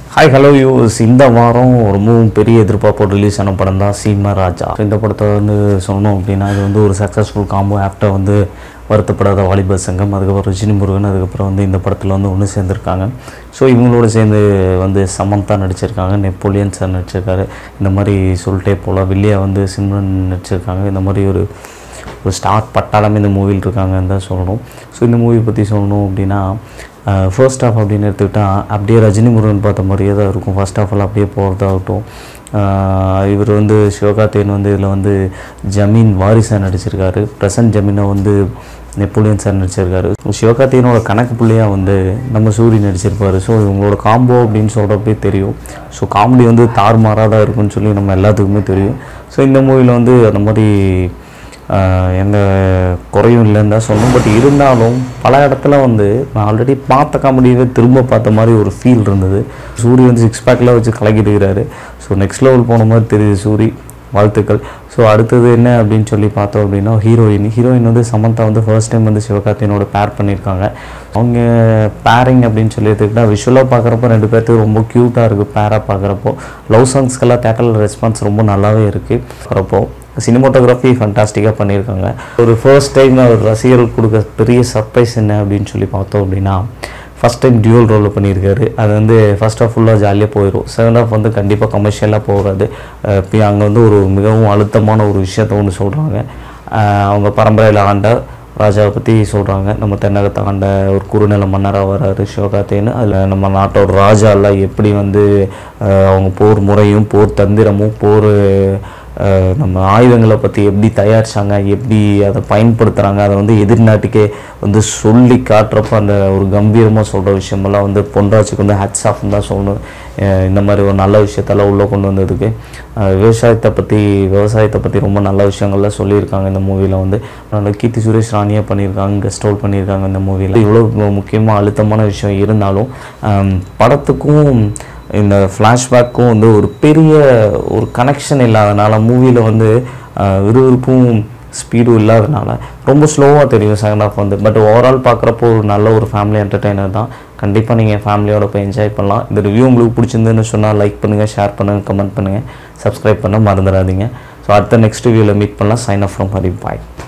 hi hello use இந்த வாரம் ரொம்பவும் பெரிய எதிர்பார்ப்போடு ரிலீஸ் ஆன படம் தான் சீமா ராஜா இந்த படத்தை வந்து சொன்னோம் அப்படின்னா இது வந்து ஒரு சக்ஸஸ்ஃபுல் காம்போ ஆஃப்டர் வந்து வருத்தப்படாத வாலிபர் சங்கம் அதுக்கப்புறம் ரஜினி முருகன் அதுக்கப்புறம் வந்து இந்த படத்தில் வந்து ஒன்று சேர்ந்துருக்காங்க ஸோ இவங்களோட சேர்ந்து வந்து சமந்தா நடிச்சிருக்காங்க நெப்போலியன் சார் நடிச்சிருக்காரு இந்த மாதிரி சொல்லிட்டே போகலாம் வில்லியா வந்து சிம்ரன் நடிச்சிருக்காங்க இந்த மாதிரி ஒரு ஒரு ஸ்டார் பட்டாளம் இந்த மூவியில் இருக்காங்கன்னு தான் சொல்லணும் ஸோ இந்த மூவி பற்றி சொல்லணும் அப்படின்னா ஃபர்ஸ்ட் ஆஃப் அப்படின்னு எடுத்துக்கிட்டால் அப்படியே ரஜினி முருகன் பார்த்த மாதிரியே தான் இருக்கும் ஃபர்ஸ்ட் ஆஃப் எல்லாம் அப்படியே போகிறதாகட்டும் இவர் வந்து சிவகார்த்திகேயன் வந்து இதில் வந்து ஜமீன் வாரிசாக நடிச்சிருக்காரு பிரசன்ட் ஜமீனை வந்து நெப்போலியன் சார் நடிச்சிருக்காரு சிவகார்த்திகேயனோட கணக்கு பிள்ளையாக வந்து நம்ம சூரி நடிச்சிருப்பார் ஸோ இவங்களோட காம்போ அப்படின்னு சொல்கிறப்பே தெரியும் ஸோ காமெடி வந்து தாறுமாறாக தான் இருக்குன்னு சொல்லி நம்ம எல்லாத்துக்குமே தெரியும் ஸோ இந்த மூவியில் வந்து அந்த மாதிரி ஆஹ் எந்த குறையும் இல்லைன்னு தான் சொல்லணும் பட் இருந்தாலும் பல இடத்துல வந்து நான் ஆல்ரெடி பார்த்த காமெடியவே திரும்ப பார்த்த மாதிரி ஒரு ஃபீல் இருந்தது சூரி வந்து சிக்ஸ் பேக்கில் வச்சு கலக்கிட்டு இருக்கிறாரு ஸோ நெக்ஸ்ட் லெவல் போன மாதிரி தெரியுது சூரி வாழ்த்துக்கள் ஸோ அடுத்தது என்ன அப்படின்னு சொல்லி பார்த்தோம் அப்படின்னா ஹீரோயின் ஹீரோயின் வந்து சமந்தா வந்து ஃபர்ஸ்ட் டைம் வந்து சிவகார்த்தியனோட பேர் பண்ணியிருக்காங்க அவங்க பேரிங் அப்படின்னு சொல்லி எடுத்துக்கிட்டால் விஷுவலாக பார்க்குறப்போ ரெண்டு பேர்த்துக்கு ரொம்ப க்யூட்டாக இருக்குது பேராக பார்க்குறப்போ லவ் சாங்ஸ்க்கெல்லாம் தேட்டரில் ரெஸ்பான்ஸ் ரொம்ப நல்லாவே இருக்குது பார்க்குறப்போ சினிமோட்டோகிராஃபி ஃபண்டாஸ்டிக்காக பண்ணியிருக்காங்க ஒரு ஃபர்ஸ்ட் டைம் ஒரு ரசிகர்கள் கொடுக்க பெரிய சர்ப்ரைஸ் என்ன அப்படின்னு சொல்லி பார்த்தோம் அப்படின்னா ஃபஸ்ட் டைம் டியூவல் ரோலில் பண்ணியிருக்காரு அது வந்து ஃபர்ஸ்ட் ஆஃப் ஃபுல்லாக ஜாலியாக போயிடும் செகண்ட் ஆஃப் வந்து கண்டிப்பாக கமர்ஷியலாக போகாது இப்போ அங்கே வந்து ஒரு மிகவும் அழுத்தமான ஒரு விஷயத்த ஒன்று சொல்கிறாங்க அவங்க பரம்பரையில் ஆண்ட ராஜாவை பற்றி சொல்கிறாங்க நம்ம தென்னகத்தை ஆண்ட ஒரு குறுநில மன்னராக வராரு சிவகார்த்திகேயன் அதில் நம்ம நாட்டோட ராஜாலாம் எப்படி வந்து அஹ், அவங்க போர் முறையும் போர் தந்திரமும் போர் அஹ், நம்ம ஆயுதங்களை பற்றி எப்படி தயாரிச்சாங்க எப்படி அதை பயன்படுத்துகிறாங்க அதை வந்து எதிர்நாட்டுக்கே வந்து சொல்லி காட்டுறப்ப அந்த ஒரு கம்பீரமாக சொல்கிற விஷயமெல்லாம் வந்து பொன்ராஜுக்கு வந்து ஹேட்ஸ் ஆஃப்னு தான் சொல்லணும் அஹ் இந்த மாதிரி ஒரு நல்ல விஷயத்தெல்லாம் உள்ளே கொண்டு வந்ததுக்கு அஹ் விவசாயத்தை பற்றி விவசாயத்தை பற்றி ரொம்ப நல்ல விஷயங்கள்லாம் சொல்லியிருக்காங்க இந்த மூவியில் வந்து அதனால கீர்த்தி சுரேஷ் ராணியாக பண்ணியிருக்காங்க கெஸ்ட் ரோல் பண்ணியிருக்காங்க இந்த மூவியில் இவ்வளோ முக்கியமாக அழுத்தமான விஷயம் இருந்தாலும் அஹ் படத்துக்கும் இந்த ஃப்ளாஷ்பேக்கும் வந்து ஒரு பெரிய ஒரு கனெக்ஷன் இல்லாதனால மூவியில் வந்து அஹ், விறுவிறுப்பும் ஸ்பீடும் இல்லாதனால ரொம்ப ஸ்லோவாக தெரியும் செகண்ட் ஹாஃப் வந்து பட் ஓவரால் பார்க்குறப்போ ஒரு நல்ல ஒரு ஃபேமிலி என்டர்டெய்னர் தான் கண்டிப்பாக நீங்கள் ஃபேமிலியோட போய் என்ஜாய் பண்ணலாம் இந்த ரிவ்யூ உங்களுக்கு பிடிச்சிருந்துன்னு சொன்னால் லைக் பண்ணுங்கள் ஷேர் பண்ணுங்கள் கமெண்ட் பண்ணுங்கள் சப்ஸ்கிரைப் பண்ண மறந்துடாதீங்க ஸோ அடுத்த நெக்ஸ்ட் ரிவ்யூவில் மீட் பண்ணலாம் sign up from Hari bye